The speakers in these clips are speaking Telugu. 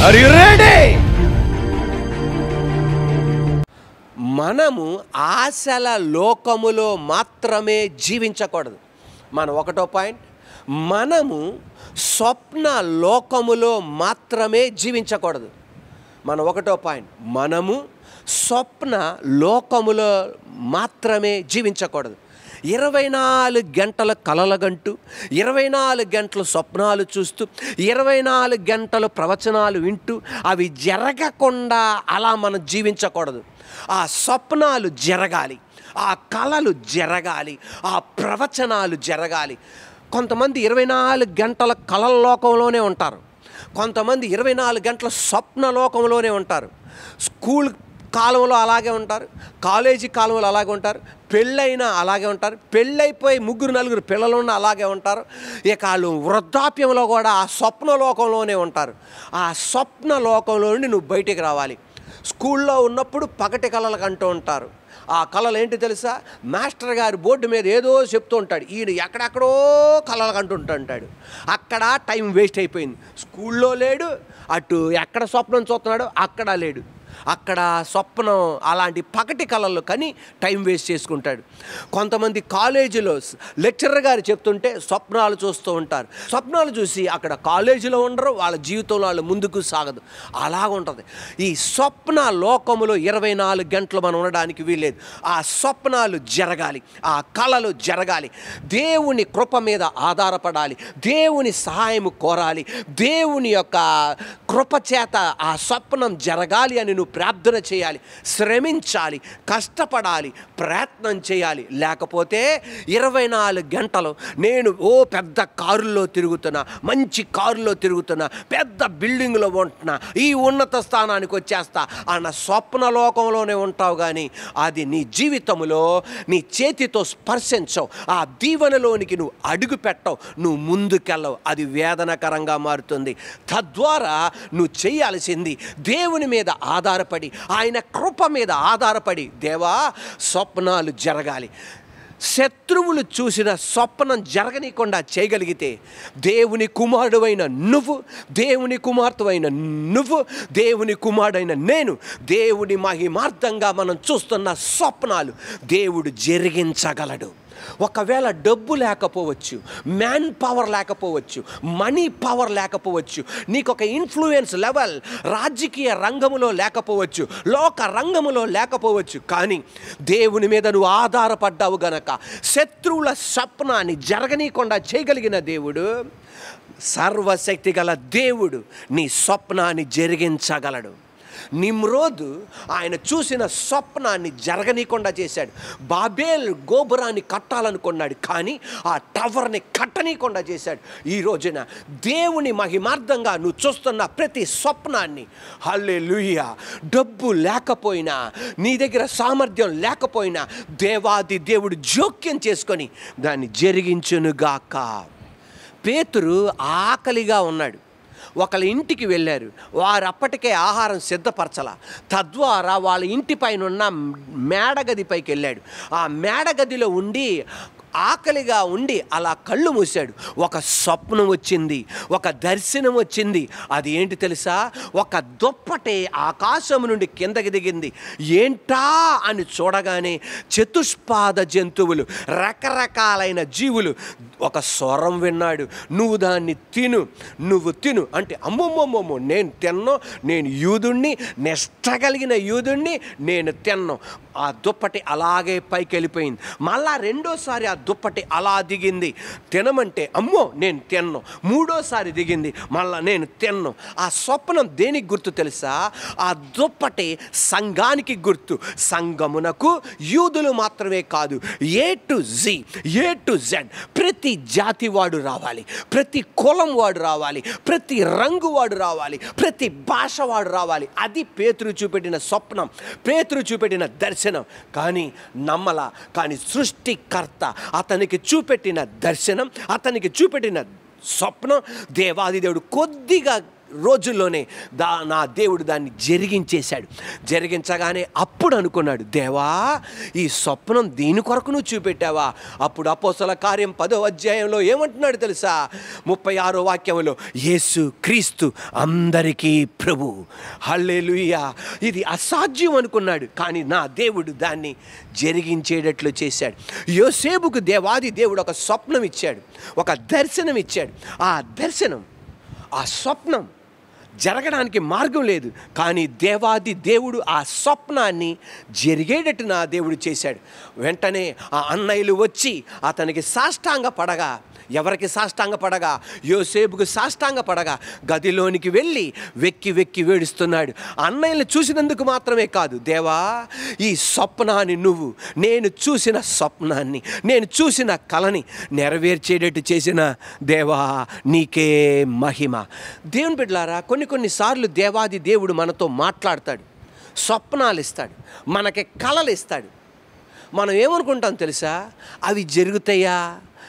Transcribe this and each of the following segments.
ఆర్ యు రెడీ మనము ఆశల లోకములో మాత్రమే జీవించకూడదు మన ఒకటో పాయింట్ మనము స్వప్న లోకములో మాత్రమే జీవించకూడదు మన ఒకటో పాయింట్ మనము స్వప్న లోకములో మాత్రమే జీవించకూడదు ఇరవై నాలుగు గంటల కలలగంటూ ఇరవై నాలుగు గంటలు స్వప్నాలు చూస్తూ ఇరవై నాలుగు గంటలు ప్రవచనాలు వింటూ అవి జరగకుండా అలా మనం జీవించకూడదు ఆ స్వప్నాలు జరగాలి ఆ కళలు జరగాలి ఆ ప్రవచనాలు జరగాలి కొంతమంది ఇరవై నాలుగు గంటల కళల లోకంలోనే ఉంటారు కొంతమంది ఇరవై నాలుగు గంటల స్వప్న లోకంలోనే ఉంటారు స్కూల్ కాలంలో అలాగే ఉంటారు కాలేజీ కాలంలో అలాగే ఉంటారు పెళ్ళైనా అలాగే ఉంటారు పెళ్ళైపోయి ముగ్గురు నలుగురు పిల్లలు ఉన్న అలాగే ఉంటారు ఇక వాళ్ళు వృద్ధాప్యంలో కూడా ఆ స్వప్న లోకంలోనే ఉంటారు ఆ స్వప్న లోకంలో నుండి నువ్వు బయటికి రావాలి స్కూల్లో ఉన్నప్పుడు పగటి కళలకు అంటూ ఉంటారు ఆ కళలు ఏంటి తెలుసా మాస్టర్ గారి బోర్డు మీద ఏదో చెప్తూ ఉంటాడు ఈయన ఎక్కడెక్కడో కళలకు అంటుంటాడు అక్కడ టైం వేస్ట్ అయిపోయింది స్కూల్లో లేడు అటు ఎక్కడ స్వప్నం చూస్తున్నాడో అక్కడ లేడు అక్కడ స్వప్నం అలాంటి పగటి కళలు కానీ టైం వేస్ట్ చేసుకుంటాడు కొంతమంది కాలేజీలో లెక్చరర్ గారు చెప్తుంటే స్వప్నాలు చూస్తూ ఉంటారు స్వప్నాలు చూసి అక్కడ కాలేజీలో ఉండరు వాళ్ళ జీవితంలో వాళ్ళు ముందుకు సాగదు అలాగ ఉంటుంది ఈ స్వప్న లోకములో ఇరవై నాలుగు గంటలు మనం ఉండడానికి వీల్లేదు ఆ స్వప్నాలు జరగాలి ఆ కళలు జరగాలి దేవుని కృప మీద ఆధారపడాలి దేవుని సహాయం కోరాలి దేవుని యొక్క కృప చేత ఆ స్వప్నం జరగాలి అని నువ్వు ప్రార్థన చేయాలి శ్రమించాలి కష్టపడాలి ప్రయత్నం చేయాలి లేకపోతే ఇరవై నాలుగు గంటలు నేను ఓ పెద్ద కారులో తిరుగుతున్నా మంచి కారులో తిరుగుతున్నా పెద్ద బిల్డింగ్లో ఉంటున్నా ఈ ఉన్నత స్థానానికి వచ్చేస్తా అన్న స్వప్న లోకంలోనే ఉంటావు కానీ అది నీ జీవితంలో నీ చేతితో స్పర్శించవు ఆ దీవెనలోనికి నువ్వు అడుగు పెట్టవు నువ్వు ముందుకెళ్ళవు అది వేదనకరంగా మారుతుంది తద్వారా నువ్వు చేయాల్సింది దేవుని మీద ఆధారపడి ఆయన కృప మీద ఆధారపడి దేవా స్వప్నాలు జరగాలి శత్రువులు చూసిన స్వప్నం జరగనీయకుండా చేయగలిగితే దేవుని కుమారుడైన నువ్వు దేవుని కుమార్తెవైన నువ్వు దేవుని కుమారుడైన నేను దేవుని మహిమార్థంగా మనం చూస్తున్న స్వప్నాలు దేవుడు జరిగించగలడు ఒకవేళ డబ్బు లేకపోవచ్చు మ్యాన్ పవర్ లేకపోవచ్చు మనీ పవర్ లేకపోవచ్చు నీకు ఒక ఇన్ఫ్లుయెన్స్ లెవెల్ రాజకీయ రంగములో లేకపోవచ్చు లోక రంగములో లేకపోవచ్చు కానీ దేవుని మీద నువ్వు ఆధారపడ్డావు గనక శత్రువుల స్వప్నాన్ని జరగనీయకుండా చేయగలిగిన దేవుడు సర్వశక్తి గల దేవుడు నీ స్వప్నాన్ని జరిగించగలడు నిమ్రోదు ఆయన చూసిన స్వప్నాన్ని జరగనీయకుండా చేశాడు బాబేల్ గోపురాన్ని కట్టాలనుకున్నాడు కానీ ఆ టవర్ని కట్టనీయకుండా చేశాడు ఈ రోజున దేవుని మహిమార్థంగా నువ్వు చూస్తున్న ప్రతి స్వప్నాన్ని హల్లే డబ్బు లేకపోయినా నీ దగ్గర సామర్థ్యం లేకపోయినా దేవాది దేవుడు జోక్యం చేసుకొని దాన్ని జరిగించునుగాక పేతురు ఆకలిగా ఉన్నాడు ఒకళ్ళ ఇంటికి వెళ్ళారు వారు అప్పటికే ఆహారం సిద్ధపరచల తద్వారా వాళ్ళ ఇంటి పైన ఉన్న మేడగదిపైకి వెళ్ళాడు ఆ మేడగదిలో ఉండి ఆకలిగా ఉండి అలా కళ్ళు మూశాడు ఒక స్వప్నం వచ్చింది ఒక దర్శనం వచ్చింది అది ఏంటి తెలుసా ఒక దుప్పటి ఆకాశం నుండి కిందకి దిగింది ఏంటా అని చూడగానే చతుష్పాద జంతువులు రకరకాలైన జీవులు ఒక స్వరం విన్నాడు నువ్వు దాన్ని తిను నువ్వు తిను అంటే అమ్మమ్మమ్మమ్మో నేను తిన్నో నేను యూదుణ్ణి నిష్ట కలిగిన యూదుణ్ణి నేను తిన్నాను ఆ దుప్పటి అలాగే పైకి వెళ్ళిపోయింది మళ్ళా రెండోసారి ఆ దుప్పటి అలా దిగింది తినమంటే అమ్మో నేను తిన్ను మూడోసారి దిగింది మళ్ళా నేను తిన్ను ఆ స్వప్నం దేనికి గుర్తు తెలుసా ఆ దుప్పటి సంఘానికి గుర్తు సంఘమునకు యూదులు మాత్రమే కాదు A to Z A to Z ప్రతి జాతి వాడు రావాలి ప్రతి కులం వాడు రావాలి ప్రతి రంగు వాడు రావాలి ప్రతి భాష వాడు రావాలి అది పేతురు చూపెట్టిన స్వప్నం పేతురు చూపెట్టిన దర్శనం కానీ నమ్మల కానీ సృష్టికర్త అతనికి చూపెట్టిన దర్శనం అతనికి చూపెట్టిన స్వప్నం దేవాది దేవుడు కొద్దిగా రోజుల్లోనే దా నా దేవుడు దాన్ని జరిగించేశాడు జరిగించగానే అప్పుడు అనుకున్నాడు దేవా ఈ స్వప్నం దీని కొరకు నువ్వు చూపెట్టావా అప్పుడు అపోసల కార్యం పదో అధ్యాయంలో ఏమంటున్నాడు తెలుసా ముప్పై ఆరో వాక్యంలో యేసు క్రీస్తు అందరికీ ప్రభు హల్లెలూయా ఇది అసాధ్యం అనుకున్నాడు కానీ నా దేవుడు దాన్ని జరిగించేటట్లు చేశాడు యోసేపుకు దేవాది దేవుడు ఒక స్వప్నం ఇచ్చాడు ఒక దర్శనం ఇచ్చాడు ఆ దర్శనం ఆ స్వప్నం జరగడానికి మార్గం లేదు కానీ దేవాది దేవుడు ఆ స్వప్నాన్ని జరిగేటట్టు నా దేవుడు చేశాడు వెంటనే ఆ అన్నయ్యలు వచ్చి అతనికి సాష్టాంగ పడగా ఎవరికి సాష్టాంగ పడగా యోసేపుకు సాష్టాంగ పడగా గదిలోనికి వెళ్ళి వెక్కి వెక్కి వేడుస్తున్నాడు అన్నయ్యలు చూసినందుకు మాత్రమే కాదు దేవా ఈ స్వప్నాన్ని నువ్వు నేను చూసిన స్వప్నాన్ని నేను చూసిన కళని నెరవేర్చేటట్టు చేసిన దేవా నీకే మహిమ దేవుని బిడ్డలారా కొన్ని కొన్నిసార్లు దేవాది దేవుడు మనతో మాట్లాడతాడు స్వప్నాలు ఇస్తాడు మనకి కళలు ఇస్తాడు మనం ఏమనుకుంటాం తెలుసా అవి జరుగుతాయా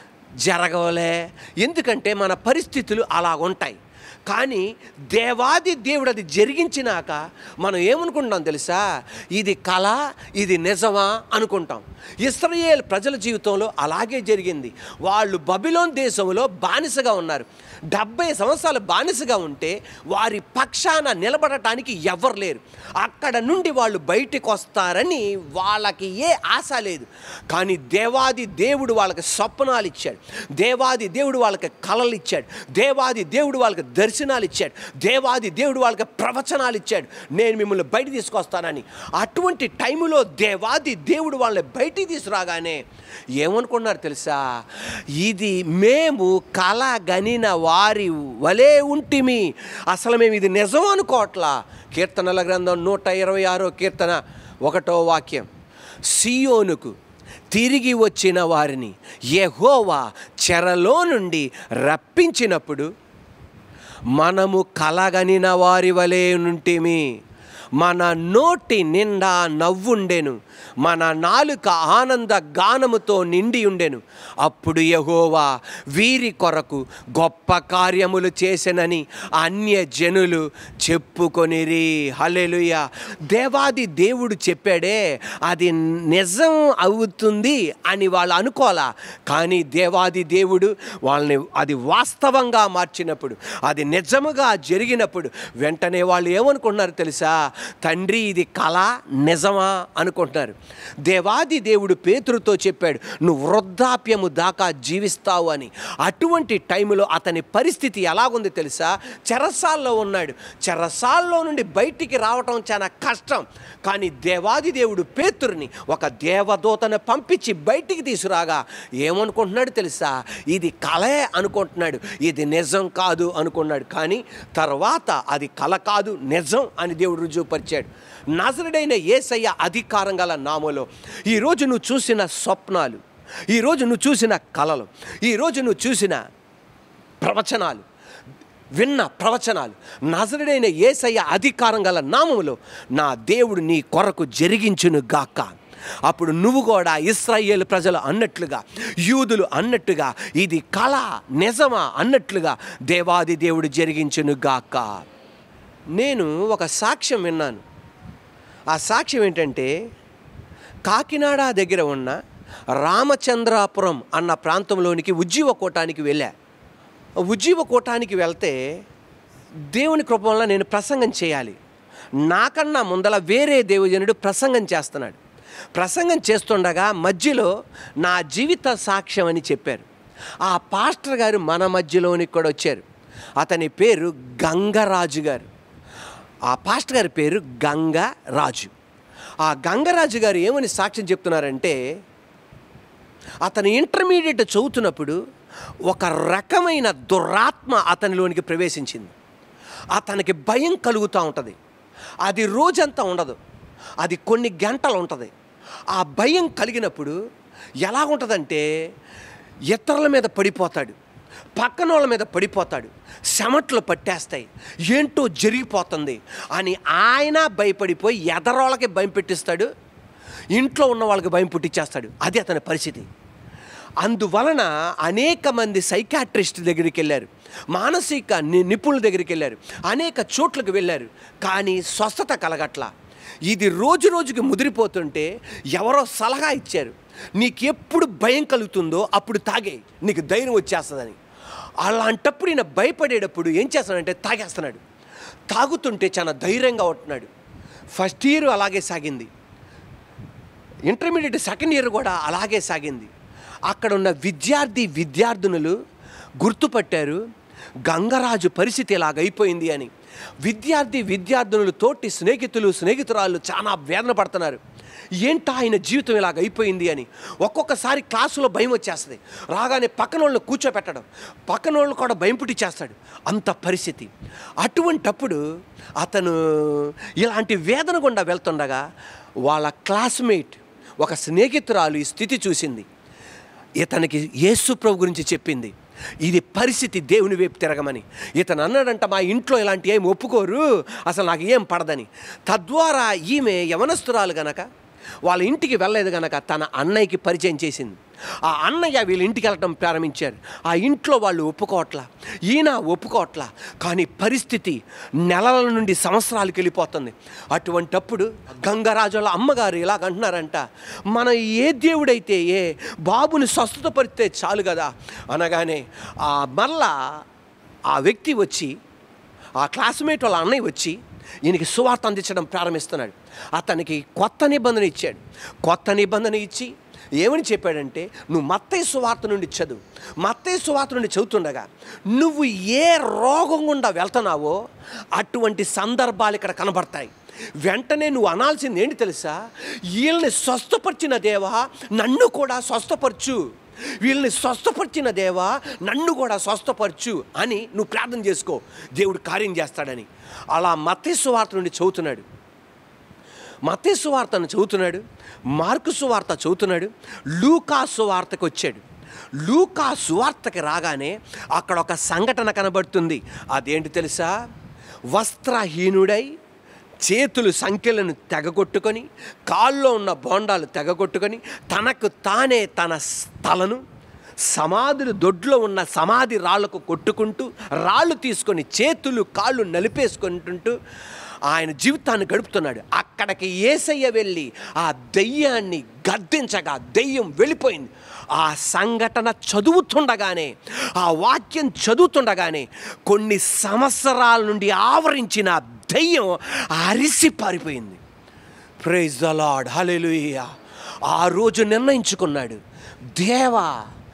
జరగవలే ఎందుకంటే మన పరిస్థితులు అలా ఉంటాయి కానీ దేవాది దేవుడు అది జరిగించినాక మనం ఏమనుకుంటాం తెలుసా ఇది కళ ఇది నిజమా అనుకుంటాం ఇస్రాయేల్ ప్రజల జీవితంలో అలాగే జరిగింది వాళ్ళు బబిలోన్ దేశంలో బానిసగా ఉన్నారు డెబ్బై సంవత్సరాలు బానిసగా ఉంటే వారి పక్షాన నిలబడటానికి ఎవరు లేరు అక్కడ నుండి వాళ్ళు బయటికి వస్తారని వాళ్ళకి ఏ ఆశ లేదు కానీ దేవాది దేవుడు వాళ్ళకి స్వప్నాలు ఇచ్చాడు దేవాది దేవుడు వాళ్ళకి కళలు ఇచ్చాడు దేవాది దేవుడు వాళ్ళకి దర్శనాలు ఇచ్చాడు దేవాది దేవుడు వాళ్ళకి ప్రవచనాలు ఇచ్చాడు నేను మిమ్మల్ని బయట తీసుకొస్తానని అటువంటి టైములో దేవాది దేవుడు వాళ్ళని బయటికి తీసుకురాగానే ఏమనుకున్నారు తెలుసా ఇది మేము కళ గనిన వారి వలే ఉంటిమి అసలు మేము ఇది నిజం అనుకోవట్లా కీర్తనల గ్రంథం నూట ఇరవై ఆరో కీర్తన ఒకటో వాక్యం సియోనుకు తిరిగి వచ్చిన వారిని యెహోవా చెరలో నుండి రప్పించినప్పుడు మనము కలగనిన వారి వలె నుంటిమి మన నోటి నిండా నవ్వుండెను మన నాలుక ఆనంద గానముతో నిండి ఉండెను అప్పుడు యహోవా వీరి కొరకు గొప్ప కార్యములు చేసెనని అన్య జనులు చెప్పుకొనిరి హల్లెలూయ దేవాది దేవుడు చెప్పాడే అది నిజం అవుతుంది అని వాళ్ళు అనుకోవాలా కానీ దేవాది దేవుడు వాళ్ళని అది వాస్తవంగా మార్చినప్పుడు అది నిజముగా జరిగినప్పుడు వెంటనే వాళ్ళు ఏమనుకుంటున్నారు తెలుసా తండ్రి ఇది కళ నిజమా అనుకుంటున్నారు దేవాది దేవుడు పేతురుతో చెప్పాడు నువ్వు వృద్ధాప్యము దాకా జీవిస్తావు అని అటువంటి టైంలో అతని పరిస్థితి ఎలాగుంది తెలుసా చెరసాల్లో ఉన్నాడు చెరసాల్లో నుండి బయటికి రావటం చాలా కష్టం కానీ దేవాది దేవుడు పేతురుని ఒక దేవదూతను పంపించి బయటికి తీసుకురాగా ఏమనుకుంటున్నాడు తెలుసా ఇది కళే అనుకుంటున్నాడు ఇది నిజం కాదు అనుకున్నాడు కానీ తర్వాత అది కళ కాదు నిజం అని దేవుడు రుజువుపరిచాడు నజరుడైన ఏసయ్య అధికారం గల నామలో ఈరోజు నువ్వు చూసిన స్వప్నాలు ఈరోజు నువ్వు చూసిన కళలు ఈరోజు నువ్వు చూసిన ప్రవచనాలు విన్న ప్రవచనాలు నజరుడైన ఏసయ్య అధికారం గల నామములో నా దేవుడు నీ కొరకు జరిగించును గాక అప్పుడు నువ్వు కూడా ఇస్రాయేల్ ప్రజలు అన్నట్లుగా యూదులు అన్నట్టుగా ఇది కళ నిజమా అన్నట్లుగా దేవాది దేవుడు జరిగించును గాక నేను ఒక సాక్ష్యం విన్నాను ఆ సాక్ష్యం ఏంటంటే కాకినాడ దగ్గర ఉన్న రామచంద్రాపురం అన్న ప్రాంతంలోనికి ఉజ్జీవ కూటానికి వెళ్ళా ఉజ్జీవ కూటానికి వెళ్తే దేవుని కృప వల్ల నేను ప్రసంగం చేయాలి నాకన్నా ముందల వేరే దేవజనుడు ప్రసంగం చేస్తున్నాడు ప్రసంగం చేస్తుండగా మధ్యలో నా జీవిత సాక్ష్యం అని చెప్పారు ఆ పాస్టర్ గారు మన మధ్యలోనికి కూడా వచ్చారు అతని పేరు గంగరాజు గారు ఆ పాస్టర్ గారి పేరు గంగరాజు ఆ గంగరాజు గారు ఏమని సాక్ష్యం చెప్తున్నారంటే అతను ఇంటర్మీడియట్ చదువుతున్నప్పుడు ఒక రకమైన దురాత్మ అతనిలోనికి ప్రవేశించింది అతనికి భయం కలుగుతూ ఉంటుంది అది రోజంతా ఉండదు అది కొన్ని గంటలు ఉంటుంది ఆ భయం కలిగినప్పుడు ఎలా ఉంటుందంటే ఇతరుల మీద పడిపోతాడు పక్కన వాళ్ళ మీద పడిపోతాడు చెమట్లు పట్టేస్తాయి ఏంటో జరిగిపోతుంది అని ఆయన భయపడిపోయి ఎదరోళ్ళకి భయం పెట్టిస్తాడు ఇంట్లో ఉన్న వాళ్ళకి భయం పుట్టించేస్తాడు అది అతని పరిస్థితి అందువలన అనేక మంది సైకాట్రిస్ట్ దగ్గరికి వెళ్ళారు మానసిక ని- నిపుణుల దగ్గరికి వెళ్ళారు అనేక చోట్లకు వెళ్ళారు కానీ స్వస్థత కలగట్లా ఇది రోజు రోజుకి ముదిరిపోతుంటే ఎవరో సలహా ఇచ్చారు నీకు ఎప్పుడు భయం కలుగుతుందో అప్పుడు తాగే నీకు ధైర్యం వచ్చేస్తుందని అలాంటప్పుడు ఈయన భయపడేటప్పుడు ఏం చేస్తాడంటే తాగేస్తున్నాడు తాగుతుంటే చాలా ధైర్యంగా ఉంటున్నాడు ఫస్ట్ ఇయర్ అలాగే సాగింది ఇంటర్మీడియట్ సెకండ్ ఇయర్ కూడా అలాగే సాగింది అక్కడ ఉన్న విద్యార్థి విద్యార్థినులు గుర్తుపట్టారు గంగరాజు పరిస్థితి ఇలాగ అయిపోయింది అని విద్యార్థి విద్యార్థినులు తోటి స్నేహితులు స్నేహితురాళ్ళు చాలా వేదన పడుతున్నారు ఏంటా ఆయన జీవితం ఇలాగ అయిపోయింది అని ఒక్కొక్కసారి క్లాసులో భయం వచ్చేస్తుంది రాగానే పక్కన వాళ్ళని కూర్చోపెట్టడం పక్కన వాళ్ళు కూడా భయం పుట్టించేస్తాడు అంత పరిస్థితి అటువంటప్పుడు అతను ఇలాంటి వేదన గుండా వెళ్తుండగా వాళ్ళ క్లాస్మేట్ ఒక స్నేహితురాలు ఈ స్థితి చూసింది ఇతనికి యేసు ప్రభు గురించి చెప్పింది ఇది పరిస్థితి దేవుని వైపు తిరగమని ఇతను అన్నాడంట మా ఇంట్లో ఇలాంటి ఏం ఒప్పుకోరు అసలు నాకు ఏం పడదని తద్వారా ఈమె యవనస్తురాలు గనక వాళ్ళ ఇంటికి వెళ్ళలేదు గనక తన అన్నయ్యకి పరిచయం చేసింది ఆ అన్నయ్య వీళ్ళ ఇంటికి వెళ్ళటం ప్రారంభించారు ఆ ఇంట్లో వాళ్ళు ఒప్పుకోవట్లా ఈయన ఒప్పుకోవట్లా కానీ పరిస్థితి నెలల నుండి సంవత్సరాలకు వెళ్ళిపోతుంది అటువంటప్పుడు గంగరాజుల అమ్మగారు ఇలాగ అంటున్నారంట మన ఏ దేవుడైతే ఏ బాబుని స్వస్థతపరిస్తే చాలు కదా అనగానే ఆ మరలా ఆ వ్యక్తి వచ్చి ఆ క్లాస్మేట్ వాళ్ళ అన్నయ్య వచ్చి ఈయనకి సువార్త అందించడం ప్రారంభిస్తున్నాడు అతనికి కొత్త నిబంధన ఇచ్చాడు కొత్త నిబంధన ఇచ్చి ఏమని చెప్పాడంటే నువ్వు మత్తయి సువార్త నుండి చదువు మత్తయి సువార్త నుండి చదువుతుండగా నువ్వు ఏ రోగం గుండా వెళ్తున్నావో అటువంటి సందర్భాలు ఇక్కడ కనబడతాయి వెంటనే నువ్వు అనాల్సింది ఏంటి తెలుసా వీళ్ళని స్వస్థపరిచిన దేవా నన్ను కూడా స్వస్థపరచు వీళ్ళని స్వస్థపరిచిన దేవా నన్ను కూడా స్వస్థపరచు అని నువ్వు ప్రార్థన చేసుకో దేవుడు కార్యం చేస్తాడని అలా మత్తి సువార్త నుండి చదువుతున్నాడు మత్తి సువార్తను చదువుతున్నాడు మార్కు సువార్త చదువుతున్నాడు లూకా సువార్తకు వచ్చాడు లూకా సువార్తకి రాగానే అక్కడ ఒక సంఘటన కనబడుతుంది అదేంటి తెలుసా వస్త్రహీనుడై చేతులు సంఖ్యలను తెగగొట్టుకొని కాల్లో ఉన్న బోండాలు తెగగొట్టుకొని తనకు తానే తన తలను సమాధులు దొడ్లో ఉన్న సమాధి రాళ్లకు కొట్టుకుంటూ రాళ్ళు తీసుకొని చేతులు కాళ్ళు నలిపేసుకుంటుంటూ ఆయన జీవితాన్ని గడుపుతున్నాడు అక్కడికి ఏసయ్య వెళ్ళి ఆ దెయ్యాన్ని గద్దించగా దెయ్యం వెళ్ళిపోయింది ఆ సంఘటన చదువుతుండగానే ఆ వాక్యం చదువుతుండగానే కొన్ని సంవత్సరాల నుండి ఆవరించిన ఆ దెయ్యం అరిసి పారిపోయింది ప్రైజ్ ద లాడ్ హల్లెలూయా ఆ రోజు నిర్ణయించుకున్నాడు దేవా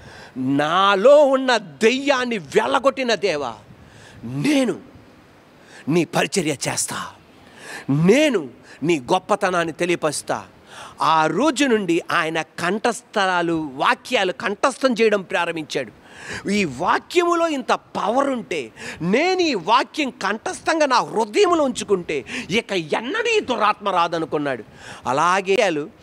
నాలో ఉన్న దెయ్యాన్ని వెళ్ళగొట్టిన దేవా నేను నీ పరిచర్య చేస్తా నేను నీ గొప్పతనాన్ని తెలియపరుస్తా ఆ రోజు నుండి ఆయన కంఠస్థరాలు వాక్యాలు కంఠస్థం చేయడం ప్రారంభించాడు ఈ వాక్యములో ఇంత పవర్ ఉంటే నేను ఈ వాక్యం కంఠస్థంగా నా హృదయంలో ఉంచుకుంటే ఇక ఎన్నడూ ఈ దురాత్మ రాదనుకున్నాడు అలాగే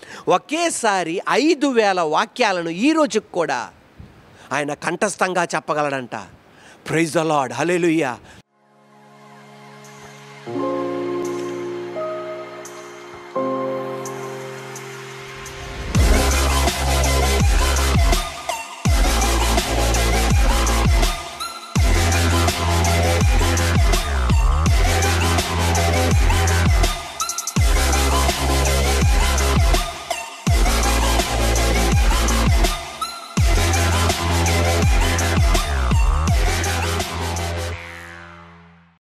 ఒకేసారి ఐదు వేల వాక్యాలను ఈ రోజుకి కూడా ఆయన కంఠస్థంగా చెప్పగలడంట ప్రైజ్ ద లాడ్ హల్లెలూయా